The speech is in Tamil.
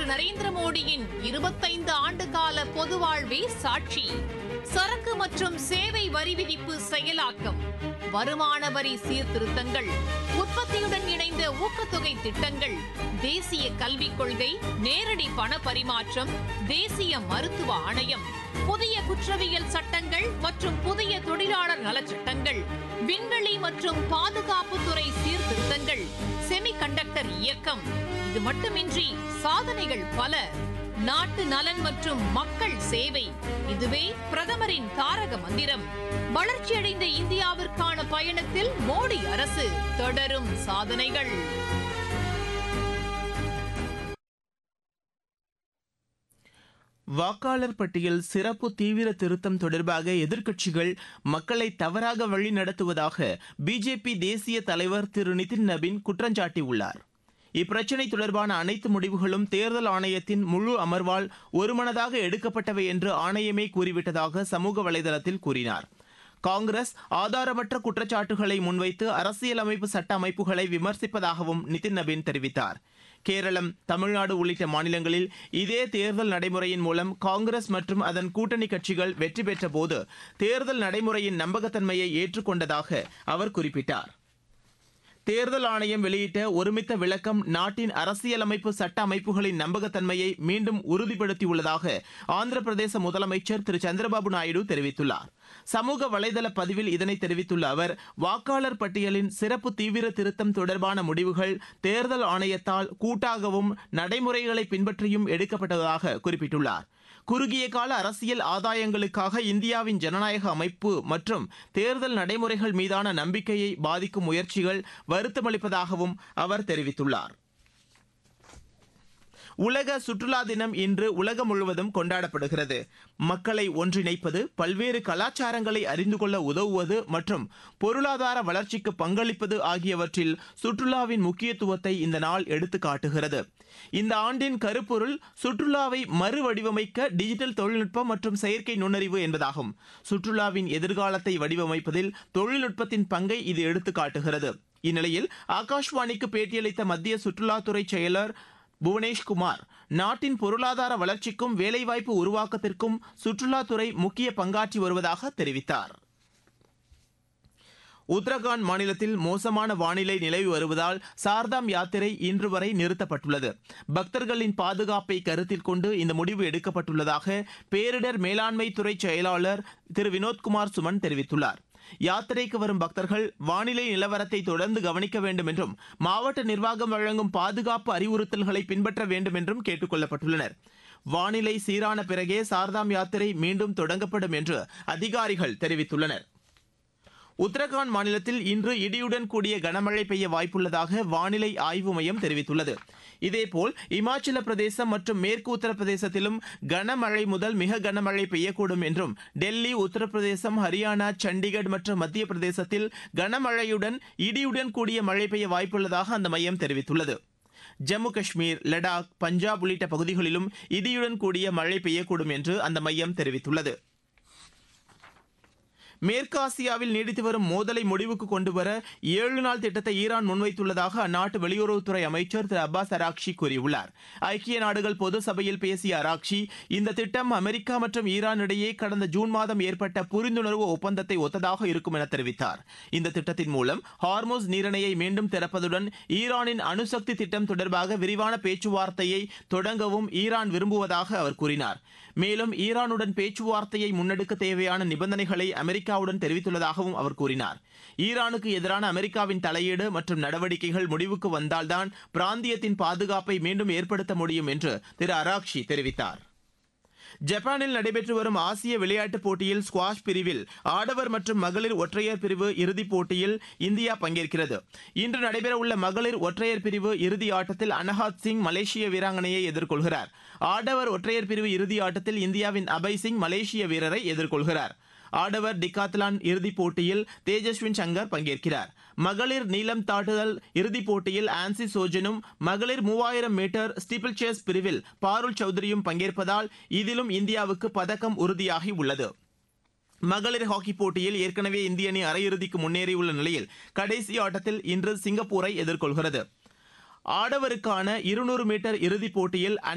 நரேந்திர மோடியின் இருபத்தைந்து ஆண்டு கால பொது வாழ்வே சாட்சி சரக்கு மற்றும் சேவை வரி விதிப்பு செயலாக்கம் வருமான வரி சீர்திருத்தங்கள் உற்பத்தியுடன் இணைந்த ஊக்கத்தொகை திட்டங்கள் தேசிய கல்விக் கொள்கை நேரடி பண பரிமாற்றம் தேசிய மருத்துவ ஆணையம் புதிய குற்றவியல் சட்டங்கள் மற்றும் புதிய தொழிலாளர் நலச்சட்டங்கள் விண்வெளி மற்றும் பாதுகாப்புத்துறை சீர்திருத்தங்கள் செமிகண்டக்டர் இயக்கம் இது மட்டுமின்றி சாதனைகள் பல நாட்டு நலன் மற்றும் மக்கள் சேவை இதுவே பிரதமரின் தாரக மந்திரம் வளர்ச்சியடைந்த இந்தியாவிற்கான பயணத்தில் மோடி அரசு தொடரும் சாதனைகள் வாக்காளர் பட்டியல் சிறப்பு தீவிர திருத்தம் தொடர்பாக எதிர்க்கட்சிகள் மக்களை தவறாக வழி நடத்துவதாக பிஜேபி தேசிய தலைவர் திரு நிதின் நபின் குற்றஞ்சாட்டியுள்ளார் இப்பிரச்சினை தொடர்பான அனைத்து முடிவுகளும் தேர்தல் ஆணையத்தின் முழு அமர்வால் ஒருமனதாக எடுக்கப்பட்டவை என்று ஆணையமே கூறிவிட்டதாக சமூக வலைதளத்தில் கூறினார் காங்கிரஸ் ஆதாரமற்ற குற்றச்சாட்டுகளை முன்வைத்து அரசியலமைப்பு சட்ட அமைப்புகளை விமர்சிப்பதாகவும் நிதின் நபீன் தெரிவித்தார் கேரளம் தமிழ்நாடு உள்ளிட்ட மாநிலங்களில் இதே தேர்தல் நடைமுறையின் மூலம் காங்கிரஸ் மற்றும் அதன் கூட்டணி கட்சிகள் வெற்றி பெற்றபோது தேர்தல் நடைமுறையின் நம்பகத்தன்மையை ஏற்றுக்கொண்டதாக அவர் குறிப்பிட்டார் தேர்தல் ஆணையம் வெளியிட்ட ஒருமித்த விளக்கம் நாட்டின் அரசியலமைப்பு சட்ட அமைப்புகளின் நம்பகத்தன்மையை மீண்டும் உறுதிப்படுத்தியுள்ளதாக ஆந்திர பிரதேச முதலமைச்சர் திரு சந்திரபாபு நாயுடு தெரிவித்துள்ளார் சமூக வலைதள பதிவில் இதனை தெரிவித்துள்ள அவர் வாக்காளர் பட்டியலின் சிறப்பு தீவிர திருத்தம் தொடர்பான முடிவுகள் தேர்தல் ஆணையத்தால் கூட்டாகவும் நடைமுறைகளை பின்பற்றியும் எடுக்கப்பட்டதாக குறிப்பிட்டுள்ளார் குறுகிய கால அரசியல் ஆதாயங்களுக்காக இந்தியாவின் ஜனநாயக அமைப்பு மற்றும் தேர்தல் நடைமுறைகள் மீதான நம்பிக்கையை பாதிக்கும் முயற்சிகள் வருத்தமளிப்பதாகவும் அவர் தெரிவித்துள்ளார் உலக சுற்றுலா தினம் இன்று உலகம் முழுவதும் கொண்டாடப்படுகிறது மக்களை ஒன்றிணைப்பது பல்வேறு கலாச்சாரங்களை அறிந்து கொள்ள உதவுவது மற்றும் பொருளாதார வளர்ச்சிக்கு பங்களிப்பது ஆகியவற்றில் சுற்றுலாவின் முக்கியத்துவத்தை இந்த நாள் எடுத்து காட்டுகிறது இந்த ஆண்டின் கருப்பொருள் சுற்றுலாவை மறுவடிவமைக்க டிஜிட்டல் தொழில்நுட்பம் மற்றும் செயற்கை நுண்ணறிவு என்பதாகும் சுற்றுலாவின் எதிர்காலத்தை வடிவமைப்பதில் தொழில்நுட்பத்தின் பங்கை இது எடுத்து காட்டுகிறது இந்நிலையில் ஆகாஷ்வாணிக்கு பேட்டியளித்த மத்திய சுற்றுலாத்துறை செயலர் புவனேஷ்குமார் நாட்டின் பொருளாதார வளர்ச்சிக்கும் வேலைவாய்ப்பு உருவாக்கத்திற்கும் சுற்றுலாத்துறை முக்கிய பங்காற்றி வருவதாக தெரிவித்தார் உத்தரகாண்ட் மாநிலத்தில் மோசமான வானிலை நிலவி வருவதால் சார்தாம் யாத்திரை இன்று வரை நிறுத்தப்பட்டுள்ளது பக்தர்களின் பாதுகாப்பை கருத்தில் கொண்டு இந்த முடிவு எடுக்கப்பட்டுள்ளதாக பேரிடர் மேலாண்மை துறை செயலாளர் திரு வினோத்குமார் சுமன் தெரிவித்துள்ளார் யாத்திரைக்கு வரும் பக்தர்கள் வானிலை நிலவரத்தை தொடர்ந்து கவனிக்க வேண்டும் என்றும் மாவட்ட நிர்வாகம் வழங்கும் பாதுகாப்பு அறிவுறுத்தல்களை பின்பற்ற வேண்டும் என்றும் கேட்டுக் கொள்ளப்பட்டுள்ளனர் வானிலை சீரான பிறகே சார்தாம் யாத்திரை மீண்டும் தொடங்கப்படும் என்று அதிகாரிகள் தெரிவித்துள்ளனர் உத்தரகாண்ட் மாநிலத்தில் இன்று இடியுடன் கூடிய கனமழை பெய்ய வாய்ப்புள்ளதாக வானிலை ஆய்வு மையம் தெரிவித்துள்ளது இதேபோல் இமாச்சல பிரதேசம் மற்றும் மேற்கு உத்தரப்பிரதேசத்திலும் கனமழை முதல் மிக கனமழை பெய்யக்கூடும் என்றும் டெல்லி உத்தரப்பிரதேசம் ஹரியானா சண்டிகர் மற்றும் மத்திய பிரதேசத்தில் கனமழையுடன் இடியுடன் கூடிய மழை பெய்ய வாய்ப்புள்ளதாக அந்த மையம் தெரிவித்துள்ளது ஜம்மு காஷ்மீர் லடாக் பஞ்சாப் உள்ளிட்ட பகுதிகளிலும் இடியுடன் கூடிய மழை பெய்யக்கூடும் என்று அந்த மையம் தெரிவித்துள்ளது மேற்காசியாவில் நீடித்து வரும் மோதலை முடிவுக்கு கொண்டுவர ஏழு நாள் திட்டத்தை ஈரான் முன்வைத்துள்ளதாக அந்நாட்டு வெளியுறவுத்துறை அமைச்சர் திரு அப்பாஸ் அராக்ஷி கூறியுள்ளார் ஐக்கிய நாடுகள் பொது சபையில் பேசிய அராக்ஷி இந்த திட்டம் அமெரிக்கா மற்றும் ஈரான் இடையே கடந்த ஜூன் மாதம் ஏற்பட்ட புரிந்துணர்வு ஒப்பந்தத்தை ஒத்ததாக இருக்கும் என தெரிவித்தார் இந்த திட்டத்தின் மூலம் ஹார்மோஸ் நீரிணையை மீண்டும் திறப்பதுடன் ஈரானின் அணுசக்தி திட்டம் தொடர்பாக விரிவான பேச்சுவார்த்தையை தொடங்கவும் ஈரான் விரும்புவதாக அவர் கூறினார் மேலும் ஈரானுடன் பேச்சுவார்த்தையை முன்னெடுக்க தேவையான நிபந்தனைகளை அமெரிக்காவுடன் தெரிவித்துள்ளதாகவும் அவர் கூறினார் ஈரானுக்கு எதிரான அமெரிக்காவின் தலையீடு மற்றும் நடவடிக்கைகள் முடிவுக்கு வந்தால்தான் பிராந்தியத்தின் பாதுகாப்பை மீண்டும் ஏற்படுத்த முடியும் என்று திரு அராக்ஷி தெரிவித்தார் ஜப்பானில் நடைபெற்று வரும் ஆசிய விளையாட்டுப் போட்டியில் ஸ்குவாஷ் பிரிவில் ஆடவர் மற்றும் மகளிர் ஒற்றையர் பிரிவு இறுதிப் போட்டியில் இந்தியா பங்கேற்கிறது இன்று நடைபெறவுள்ள மகளிர் ஒற்றையர் பிரிவு இறுதி ஆட்டத்தில் அனஹாத் சிங் மலேசிய வீராங்கனையை எதிர்கொள்கிறார் ஆடவர் ஒற்றையர் பிரிவு இறுதி ஆட்டத்தில் இந்தியாவின் அபய் சிங் மலேசிய வீரரை எதிர்கொள்கிறார் ஆடவர் டிகாத்லான் இறுதிப் போட்டியில் தேஜஸ்வின் சங்கர் பங்கேற்கிறார் மகளிர் நீளம் தாண்டுதல் இறுதிப் போட்டியில் ஆன்சி சோஜனும் மகளிர் மூவாயிரம் மீட்டர் ஸ்டீப்பிள் சேஸ் பிரிவில் பாருல் சௌத்ரியும் பங்கேற்பதால் இதிலும் இந்தியாவுக்கு பதக்கம் உறுதியாகி உள்ளது மகளிர் ஹாக்கி போட்டியில் ஏற்கனவே இந்திய அணி அரையிறுதிக்கு முன்னேறியுள்ள நிலையில் கடைசி ஆட்டத்தில் இன்று சிங்கப்பூரை எதிர்கொள்கிறது ஆடவருக்கான இருநூறு மீட்டர் இறுதிப் போட்டியில்